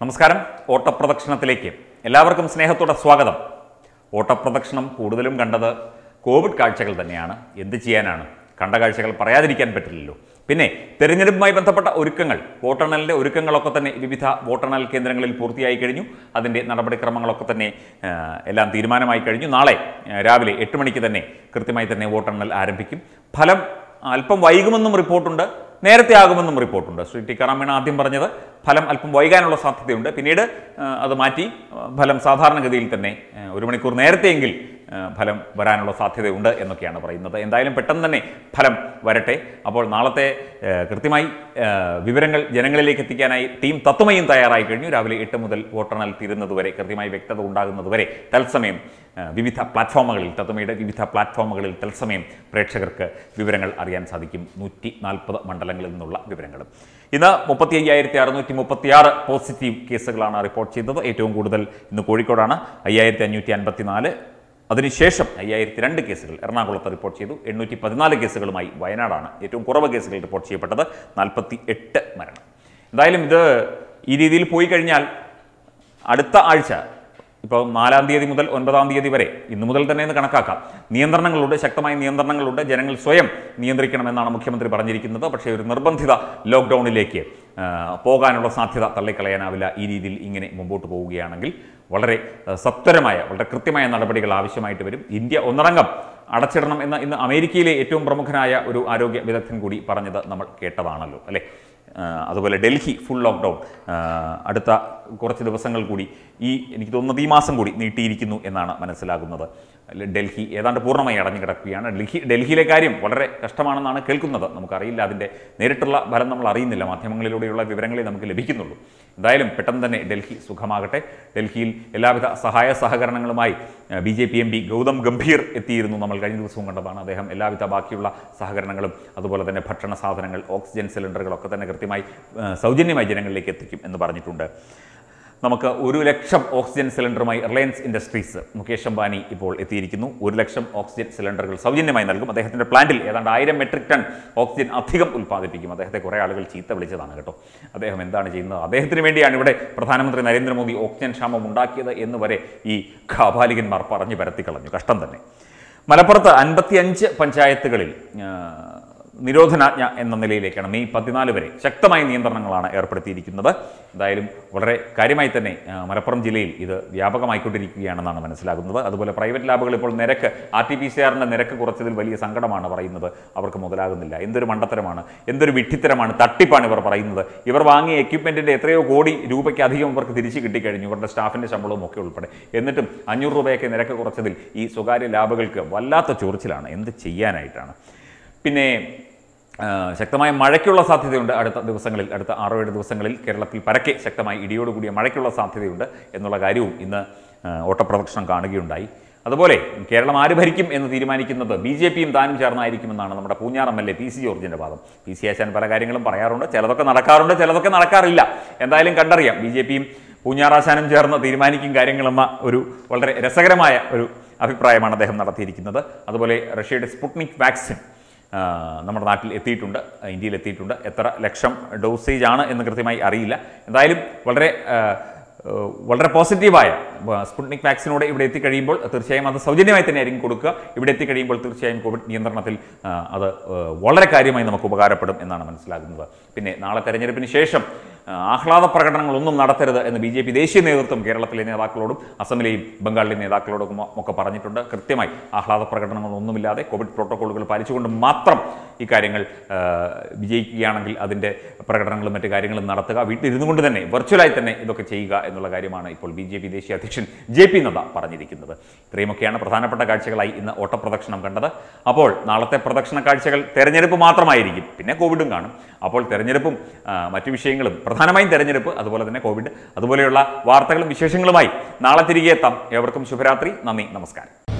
നമസ്കാരം ഓട്ടപ്രദക്ഷിണത്തിലേക്ക് എല്ലാവർക്കും സ്നേഹത്തോടെ സ്വാഗതം ഓട്ടപ്രദക്ഷിണം കൂടുതലും കണ്ടത് കോവിഡ് കാഴ്ചകൾ തന്നെയാണ് എന്ത് ചെയ്യാനാണ് കണ്ട കാഴ്ചകൾ പറയാതിരിക്കാൻ പറ്റില്ലല്ലോ പിന്നെ തെരഞ്ഞെടുപ്പുമായി ബന്ധപ്പെട്ട ഒരുക്കങ്ങൾ വോട്ടെണ്ണലിൻ്റെ ഒരുക്കങ്ങളൊക്കെ തന്നെ വിവിധ വോട്ടെണ്ണൽ കേന്ദ്രങ്ങളിൽ പൂർത്തിയായി കഴിഞ്ഞു അതിൻ്റെ നടപടിക്രമങ്ങളൊക്കെ തന്നെ ആ, എല്ലാം തീരുമാനമായി കഴിഞ്ഞു നാളെ ആ, രാവിലെ എട്ട് മണിക്ക് തന്നെ കൃത്യമായി തന്നെ വോട്ടെണ്ണൽ ആരംഭിക്കും ഫലം അല്പം വൈകുമെന്നും റിപ്പോർട്ടുണ്ട് നേരത്തെ ആകുമെന്നും റിപ്പോർട്ടുണ്ട് ശ്രീ ടിക്കാറാം മീണ ആദ്യം പറഞ്ഞത് ഫലം അല്പം വൈകാനുള്ള സാധ്യതയുണ്ട് പിന്നീട് ആ, അത് മാറ്റി ആ, ഫലം സാധാരണഗതിയിൽ തന്നെ ആ, ഒരു മണിക്കൂർ നേരത്തെയെങ്കിൽ ആ, ഫലം വരാനുള്ള സാധ്യതയുണ്ട് എന്നൊക്കെയാണ് പറയുന്നത് എന്തായാലും പെട്ടെന്ന് തന്നെ ഫലം വരട്ടെ അപ്പോൾ നാളത്തെ ആ, കൃത്യമായി ആ, വിവരങ്ങൾ ജനങ്ങളിലേക്ക് എത്തിക്കാനായി ടീം തത്വമയും തയ്യാറായി കഴിഞ്ഞു രാവിലെ എട്ട് മുതൽ വോട്ടെണ്ണൽ തീരുന്നതുവരെ കൃത്യമായി വ്യക്തത ഉണ്ടാകുന്നതുവരെ തത്സമയം ആ, വിവിധ പ്ലാറ്റ്ഫോമുകളിൽ തത്വമയുടെ വിവിധ പ്ലാറ്റ്ഫോമുകളിൽ തത്സമയം പ്രേക്ഷകർക്ക് വിവരങ്ങൾ അറിയാൻ സാധിക്കും നൂറ്റി നാൽപ്പത് മണ്ഡലങ്ങളിൽ നിന്നുള്ള വിവരങ്ങളും ഇന്ന് മുപ്പത്തി അയ്യായിരത്തി അറുന്നൂറ്റി മുപ്പത്തി ആറ് പോസിറ്റീവ് കേസുകളാണ് റിപ്പോർട്ട് ചെയ്തത് ഏറ്റവും കൂടുതൽ ഇന്ന് കോഴിക്കോടാണ് അയ്യായിരത്തി അഞ്ഞൂറ്റി അൻപത്തി നാല് അതിനുശേഷം അയ്യായിരത്തി രണ്ട് കേസുകൾ എറണാകുളത്ത് റിപ്പോർട്ട് ചെയ്തു എണ്ണൂറ്റി പതിനാല് കേസുകളുമായി വയനാടാണ് ഏറ്റവും കുറവ് കേസുകൾ റിപ്പോർട്ട് ചെയ്യപ്പെട്ടത് നാൽപ്പത്തി എട്ട് മരണം എന്തായാലും ഇത് ഈ രീതിയിൽ പോയി കഴിഞ്ഞാൽ അടുത്ത ആഴ്ച ഇപ്പോൾ നാലാം തീയതി മുതൽ ഒൻപതാം തീയതി വരെ ഇന്നു മുതൽ തന്നെ എന്ന് കണക്കാക്കാം നിയന്ത്രണങ്ങളുണ്ട് ശക്തമായ നിയന്ത്രണങ്ങളുണ്ട് ജനങ്ങൾ സ്വയം നിയന്ത്രിക്കണമെന്നാണ് മുഖ്യമന്ത്രി പറഞ്ഞിരിക്കുന്നത് പക്ഷേ ഒരു നിർബന്ധിത ലോക്ക്ഡൗണിലേക്ക് ആ, പോകാനുള്ള സാധ്യത തള്ളിക്കളയാനാവില്ല ഈ രീതിയിൽ ഇങ്ങനെ മുമ്പോട്ട് പോവുകയാണെങ്കിൽ വളരെ ആ, സത്വരമായ വളരെ കൃത്യമായ നടപടികൾ ആവശ്യമായിട്ട് വരും ഇന്ത്യ ഒന്നടങ്കം അടച്ചിടണം എന്ന ഇന്ന് അമേരിക്കയിലെ ഏറ്റവും പ്രമുഖനായ ഒരു ആരോഗ്യ വിദഗ്ധൻ കൂടി പറഞ്ഞത് നമ്മൾ കേട്ടതാണല്ലോ അല്ലേ ആ, അതുപോലെ ഡൽഹി ഫുൾ ലോക്ക്ഡൗൺ ആ, അടുത്ത കുറച്ച് ദിവസങ്ങൾ കൂടി ഈ എനിക്ക് തോന്നുന്നത് ഈ മാസം കൂടി നീട്ടിയിരിക്കുന്നു എന്നാണ് മനസ്സിലാകുന്നത് അല്ല, ഡൽഹി ഏതാണ്ട് പൂർണ്ണമായി അടഞ്ഞു കിടക്കുകയാണ് ഡൽഹി ഡൽഹിയിലെ കാര്യം വളരെ കഷ്ടമാണെന്നാണ് കേൾക്കുന്നത് നമുക്കറിയില്ല അതിൻ്റെ നേരിട്ടുള്ള ഫലം നമ്മൾ അറിയുന്നില്ല മാധ്യമങ്ങളിലൂടെയുള്ള വിവരങ്ങളെ നമുക്ക് ലഭിക്കുന്നുള്ളൂ എന്തായാലും പെട്ടെന്ന് തന്നെ ഡൽഹി സുഖമാകട്ടെ ഡൽഹിയിൽ എല്ലാവിധ സഹായ സഹകരണങ്ങളുമായി B J P M P Gautam Gambhir എത്തിയിരുന്നു നമ്മൾ കഴിഞ്ഞ ദിവസവും കണ്ടതാണ് അദ്ദേഹം എല്ലാവിധ ബാക്കിയുള്ള സഹകരണങ്ങളും അതുപോലെ തന്നെ ഭക്ഷണ സാധനങ്ങൾ ഓക്സിജൻ സിലിണ്ടറുകളൊക്കെ തന്നെ കൃത്യമായി ആ, സൗജന്യമായി ജനങ്ങളിലേക്ക് എത്തിക്കും എന്ന് പറഞ്ഞിട്ടുണ്ട് നമുക്ക് ഒരു ലക്ഷം ഓക്സിജൻ സിലിണ്ടറുമായി റിലയൻസ് ഇൻഡസ്ട്രീസ് മുകേഷ് അംബാനി ഇപ്പോൾ എത്തിയിരിക്കുന്നു ഒരു ലക്ഷം ഓക്സിജൻ സിലിണ്ടറുകൾ സൗജന്യമായി നൽകും അദ്ദേഹത്തിൻ്റെ പ്ലാന്റിൽ ഏതാണ്ട് ആയിരം മെട്രിക് ടൺ ഓക്സിജൻ അധികം ഉൽപ്പാദിപ്പിക്കും അദ്ദേഹത്തെ കുറേ ആളുകൾ ചീത്ത വിളിച്ചതാണ് കേട്ടോ അദ്ദേഹം എന്താണ് ചെയ്യുന്നത് അദ്ദേഹത്തിന് വേണ്ടിയാണ് ഇവിടെ പ്രധാനമന്ത്രി നരേന്ദ്രമോദി ഓക്സിജൻ ക്ഷാമം ഉണ്ടാക്കിയത് എന്ന് വരെ ഈ കാപാലികന്മാർ പറഞ്ഞു പരത്തിക്കളഞ്ഞു കഷ്ടം തന്നെ മലപ്പുറത്ത് അൻപത്തിയഞ്ച് പഞ്ചായത്തുകളിൽ ആ, നിരോധനാജ്ഞ എന്ന നിലയിലേക്കാണ് മെയ് പതിനാല് വരെ ശക്തമായ നിയന്ത്രണങ്ങളാണ് ഏർപ്പെടുത്തിയിരിക്കുന്നത് എന്തായാലും വളരെ കാര്യമായി തന്നെ ആ, മലപ്പുറം ജില്ലയിൽ ഇത് വ്യാപകമായിക്കൊണ്ടിരിക്കുകയാണെന്നാണ് മനസ്സിലാകുന്നത് അതുപോലെ പ്രൈവറ്റ് ലാബുകൾ ഇപ്പോൾ നിരക്ക് ആർ ടി പി സി ആറിൻ്റെ നിരക്ക് കുറച്ചതിൽ വലിയ സങ്കടമാണ് പറയുന്നത് അവർക്ക് മുതലാകുന്നില്ല എന്തൊരു മണ്ടത്തരമാണ് എന്തൊരു വിഡ്ഢിത്തരമാണ് തട്ടിപ്പാണ് ഇവർ പറയുന്നത് ഇവർ വാങ്ങിയ എക്യുപ്മെൻറ്റിൻ്റെ എത്രയോ കോടി രൂപയ്ക്ക് അധികം ഇവർക്ക് തിരിച്ചു കിട്ടിക്കഴിഞ്ഞു ഇവരുടെ സ്റ്റാഫിൻ്റെ ശമ്പളവും ഒക്കെ ഉൾപ്പെടെ എന്നിട്ടും അഞ്ഞൂറ് രൂപയൊക്കെ നിരക്ക് കുറച്ചതിൽ ഈ സ്വകാര്യ ലാബുകൾക്ക് വല്ലാത്ത ചൊറിച്ചിലാണ് എന്ത് ചെയ്യാനായിട്ടാണ് പിന്നെ ആ, ശക്തമായ മഴയ്ക്കുള്ള സാധ്യതയുണ്ട് അടുത്ത ദിവസങ്ങളിൽ അടുത്ത ആറോ ഏഴ് ദിവസങ്ങളിൽ കേരളത്തിൽ പരക്കെ ശക്തമായി ഇടിയോടുകൂടിയ മഴയ്ക്കുള്ള സാധ്യതയുണ്ട് എന്നുള്ള കാര്യവും ഇന്ന് ആ, ഓട്ടപ്രദക്ഷിണം കാണുകയുണ്ടായി അതുപോലെ കേരളം ആര് ഭരിക്കും എന്ന് തീരുമാനിക്കുന്നത് ബി ജെ പിയും താനും ചേർന്നായിരിക്കുമെന്നാണ് നമ്മുടെ Poonjar M L A P C ജോർജിൻ്റെ വാദം പി സി ആശാൻ പല കാര്യങ്ങളും പറയാറുണ്ട് ചിലതൊക്കെ നടക്കാറുണ്ട് ചിലതൊക്കെ നടക്കാറില്ല എന്തായാലും കണ്ടറിയാം ബി ജെ പിയും പൂഞ്ഞാറാശാനും ചേർന്ന് തീരുമാനിക്കും കാര്യങ്ങളെന്ന ഒരു വളരെ രസകരമായ ഒരു അഭിപ്രായമാണ് അദ്ദേഹം നടത്തിയിരിക്കുന്നത് അതുപോലെ റഷ്യയുടെ സ്പുട്നിക് വാക്സിൻ ആ, നമ്മുടെ നാട്ടിൽ എത്തിയിട്ടുണ്ട് ഇന്ത്യയിൽ എത്തിയിട്ടുണ്ട് എത്ര ലക്ഷം ഡോസേജ് ആണ് എന്ന് കൃത്യമായി അറിയില്ല എന്തായാലും വളരെ ആ, ഏഹ് വളരെ പോസിറ്റീവായ വ- സ്പുട്നിക് വാക്സിനോടെ ഇവിടെ എത്തിക്കഴിയുമ്പോൾ തീർച്ചയായും അത് സൗജന്യമായി തന്നെ ആയിരിക്കും കൊടുക്കുക ഇവിടെ എത്തിക്കഴിയുമ്പോൾ തീർച്ചയായും കോവിഡ് നിയന്ത്രണത്തിൽ ആ, അത് ഏഹ് വളരെ കാര്യമായി നമുക്ക് ഉപകാരപ്പെടും എന്നാണ് മനസ്സിലാകുന്നത് പിന്നെ നാളെ തെരഞ്ഞെടുപ്പിന് ശേഷം ആ, ആഹ്ലാദ പ്രകടനങ്ങളൊന്നും നടത്തരുത് എന്ന് ബി ജെ പി ദേശീയ നേതൃത്വം കേരളത്തിലെ നേതാക്കളോടും അസമിലെയും ബംഗാളിലെ നേതാക്കളോടും ഒക്കെ പറഞ്ഞിട്ടുണ്ട് കൃത്യമായി ആഹ്ലാദ പ്രകടനങ്ങളൊന്നുമില്ലാതെ കോവിഡ് പ്രോട്ടോക്കോളുകൾ പാലിച്ചുകൊണ്ട് മാത്രം ഈ കാര്യങ്ങൾ ആ, വിജയിക്കുകയാണെങ്കിൽ അതിൻ്റെ പ്രകടനങ്ങളും മറ്റു കാര്യങ്ങളും നടത്തുക വീട്ടിലിരുന്നു കൊണ്ട് തന്നെ വെർച്വലായി തന്നെ ഇതൊക്കെ ചെയ്യുക എന്നുള്ള കാര്യമാണ് ഇപ്പോൾ ബി ജെ പി ദേശീയ അധ്യക്ഷൻ ജെ പി നദ്ദ പറഞ്ഞിരിക്കുന്നത് ഇത്രയുമൊക്കെയാണ് പ്രധാനപ്പെട്ട കാഴ്ചകളായി ഇന്ന് ഓട്ടപ്രദക്ഷിണം കണ്ടത് അപ്പോൾ നാളത്തെ പ്രദക്ഷിണ കാഴ്ചകൾ തെരഞ്ഞെടുപ്പ് മാത്രമായിരിക്കും പിന്നെ കോവിഡും കാണും അപ്പോൾ തെരഞ്ഞെടുപ്പും ആ, മറ്റു വിഷയങ്ങളും പ്രധാനമായും തെരഞ്ഞെടുപ്പ് അതുപോലെ തന്നെ കോവിഡ് അതുപോലെയുള്ള വാർത്തകളും വിശേഷങ്ങളുമായി നാളെ തിരികെ എത്താം ഏവർക്കും ശുഭരാത്രി നന്ദി നമസ്കാരം